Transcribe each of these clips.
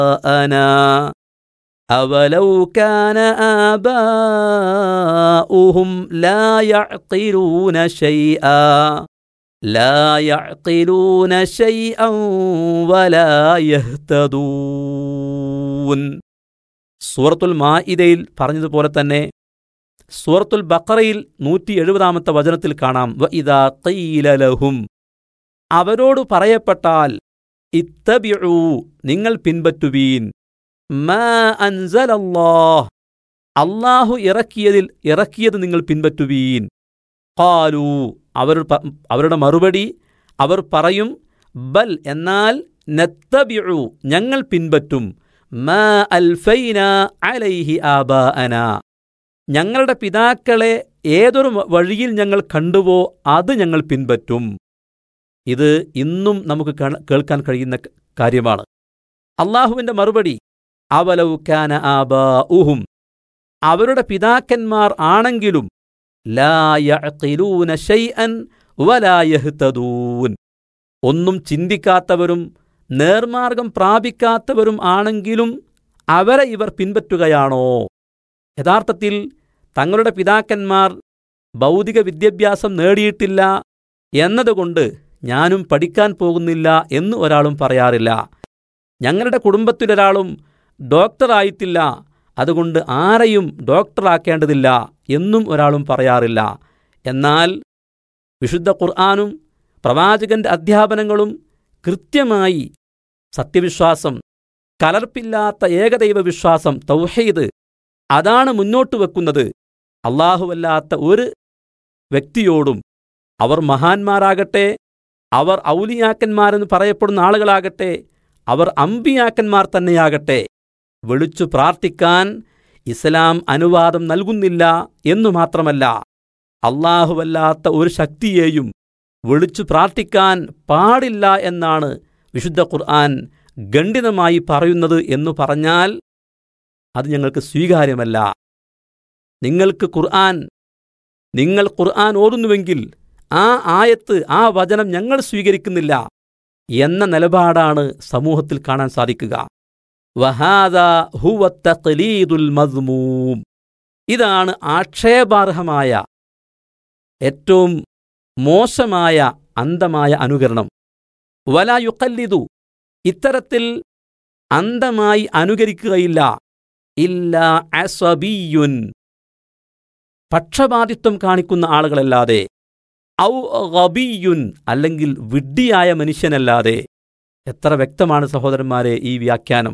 آباءنا أولو كان آباؤهم لا يعقلون شيئا لا يعقلون شيئا ولا يهتدون സൂറത്തുൽ മാഇദയിൽ പറഞ്ഞതുപോലെ തന്നെ സൂറത്തുൽ ബക്കറയിൽ നൂറ്റി എഴുപതാമത്തെ വചനത്തിൽ കാണാം വ ഇതാ ലഹും അവരോട് പറയപ്പെട്ടാൽ ഇത്തബിഊ നിങ്ങൾ പിൻപറ്റുവീൻ മാ അൻസലല്ലാഹ് അള്ളാഹു ഇറക്കിയതിൽ ഇറക്കിയത് നിങ്ങൾ പിൻപറ്റുവീൻ ഖാലൂ അവർ പ- അവരുടെ മറുപടി അവർ പറയും ബൽ എന്നാൽ നത്തബിഉ ഞങ്ങൾ പിൻപറ്റും മാ അൽഫൈന അലൈഹി ആബാഅന ഞങ്ങളുടെ പിതാക്കളെ ഏതൊരു വഴിയിൽ ഞങ്ങൾ കണ്ടുവോ അത് ഞങ്ങൾ പിൻപറ്റും ഇത് ഇന്നും നമുക്ക് കാണ- കേൾക്കാൻ കഴിയുന്ന ക- കാര്യമാണ് അള്ളാഹുവിന്റെ മറുപടി അവലൗക്കാന ആബാഉഹും അവരുടെ പിതാക്കന്മാർ ആണെങ്കിലും ലാ യഅഖിലൂന ശൈഅൻ വലാ യഹ്തദൂൻ ഒന്നും ചിന്തിക്കാത്തവരും നേർമാർഗം പ്രാപിക്കാത്തവരും ആണെങ്കിലും അവരെ ഇവർ പിൻപറ്റുകയാണോ യഥാർത്ഥത്തിൽ തങ്ങളുടെ പിതാക്കന്മാർ ഭൗതിക വിദ്യാഭ്യാസം നേടിയിട്ടില്ല എന്നതുകൊണ്ട് ഞാനും പഠിക്കാൻ പോകുന്നില്ല എന്ന് ഒരാളും പറയാറില്ല ഞങ്ങളുടെ കുടുംബത്തിലൊരാളും ഡോക്ടറായിട്ടില്ല അതുകൊണ്ട് ആരെയും ഡോക്ടറാക്കേണ്ടതില്ല എന്നും ഒരാളും പറയാറില്ല എന്നാൽ വിശുദ്ധ ഖുർആാനും പ്രവാചകന്റെ അധ്യാപനങ്ങളും കൃത്യമായി സത്യവിശ്വാസം കലർപ്പില്ലാത്ത ഏകദൈവ വിശ്വാസം തൗഹീദ് അതാണ് മുന്നോട്ട് വെക്കുന്നത് അള്ളാഹുവല്ലാത്ത ഒരു വ്യക്തിയോടും അവർ മഹാന്മാരാകട്ടെ അവർ ഔലിയാക്കന്മാരെന്ന് പറയപ്പെടുന്ന ആളുകളാകട്ടെ അവർ അമ്പിയാക്കന്മാർ തന്നെയാകട്ടെ വിളിച്ചു പ്രാർത്ഥിക്കാൻ ഇസ്ലാം അനുവാദം നൽകുന്നില്ല എന്നു മാത്രമല്ല അള്ളാഹുവല്ലാത്ത ഒരു ശക്തിയെയും വിളിച്ചു പ്രാർത്ഥിക്കാൻ പാടില്ല എന്നാണ് വിശുദ്ധ ഖുർആൻ ഖണ്ഡിതമായി പറയുന്നത് എന്നു പറഞ്ഞാൽ അത് ഞങ്ങൾക്ക് സ്വീകാര്യമല്ല നിങ്ങൾക്ക് ഖുർആൻ നിങ്ങൾ ഖുർആൻ ഓതുന്നുവെങ്കിൽ ആ ആയത്ത് ആ വചനം ഞങ്ങൾ സ്വീകരിക്കുന്നില്ല എന്ന നിലപാടാണ് സമൂഹത്തിൽ കാണാൻ സാധിക്കുക വഹാദ ഹുവ തഖ്ലീദുൽ മദ്മൂം ഇതാണ് ആക്ഷേപാർഹമായ ഏറ്റവും മോശമായ അന്ധമായ അനുകരണം വല യുക്കല്ലിദു ഇത്തരത്തിൽ അന്ധമായി അനുകരിക്കുകയില്ല ഇല്ല അസബിയുൻ പക്ഷപാതിത്വം കാണിക്കുന്ന ആളുകളല്ലാതെ ഔ ഗബിയുൻ അല്ലെങ്കിൽ വിഡ്ഢിയായ മനുഷ്യനല്ലാതെ എത്ര വ്യക്തമാണ് സഹോദരന്മാരെ ഈ വ്യാഖ്യാനം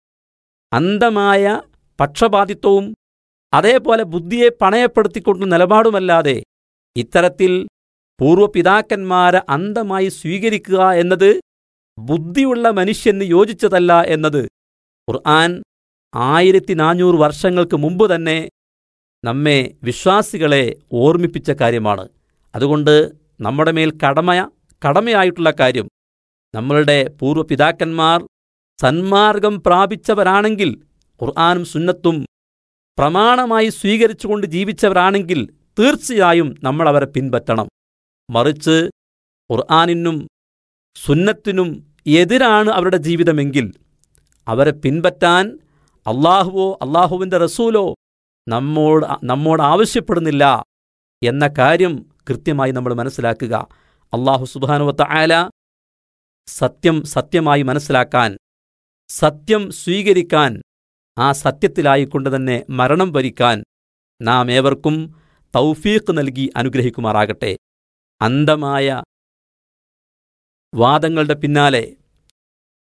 അന്ധമായ പക്ഷപാതിത്വവും അതേപോലെ ബുദ്ധിയെ പണയപ്പെടുത്തിക്കൊണ്ടുള്ള നിലപാടുമല്ലാതെ ഇത്തരത്തിൽ പൂർവ്വപിതാക്കന്മാരെ അന്ധമായി സ്വീകരിക്കുക എന്നത് ബുദ്ധിയുള്ള മനുഷ്യന് യോജിച്ചതല്ല എന്നത് ഖുർആൻ ആയിരത്തി നാനൂറ് വർഷങ്ങൾക്ക് മുമ്പ് തന്നെ നമ്മെ വിശ്വാസികളെ ഓർമ്മിപ്പിച്ച കാര്യമാണ് അതുകൊണ്ട് നമ്മുടെ മേൽ കടമ കടമയായിട്ടുള്ള കാര്യം നമ്മളുടെ പൂർവ്വപിതാക്കന്മാർ സന്മാർഗം പ്രാപിച്ചവരാണെങ്കിൽ ഖുർആാനും സുന്നത്തും പ്രമാണമായി സ്വീകരിച്ചുകൊണ്ട് ജീവിച്ചവരാണെങ്കിൽ തീർച്ചയായും നമ്മൾ അവരെ പിൻപറ്റണം മറിച്ച് ഖുർആാനിനും സുന്നത്തിനും എതിരാണ് അവരുടെ ജീവിതമെങ്കിൽ അവരെ പിൻപറ്റാൻ അള്ളാഹുവോ അള്ളാഹുവിൻ്റെ റസൂലോ നമ്മോട് നമ്മോട് ആവശ്യപ്പെടുന്നില്ല എന്ന കാര്യം കൃത്യമായി നമ്മൾ മനസ്സിലാക്കുക അള്ളാഹു സുബാനുവത്ത ആല സത്യം സത്യമായി മനസ്സിലാക്കാൻ സത്യം സ്വീകരിക്കാൻ ആ സത്യത്തിലായിക്കൊണ്ട് തന്നെ മരണം വരിക്കാൻ നാം ഏവർക്കും തൗഫീഖ് നൽകി അനുഗ്രഹിക്കുമാറാകട്ടെ അന്ധമായ വാദങ്ങളുടെ പിന്നാലെ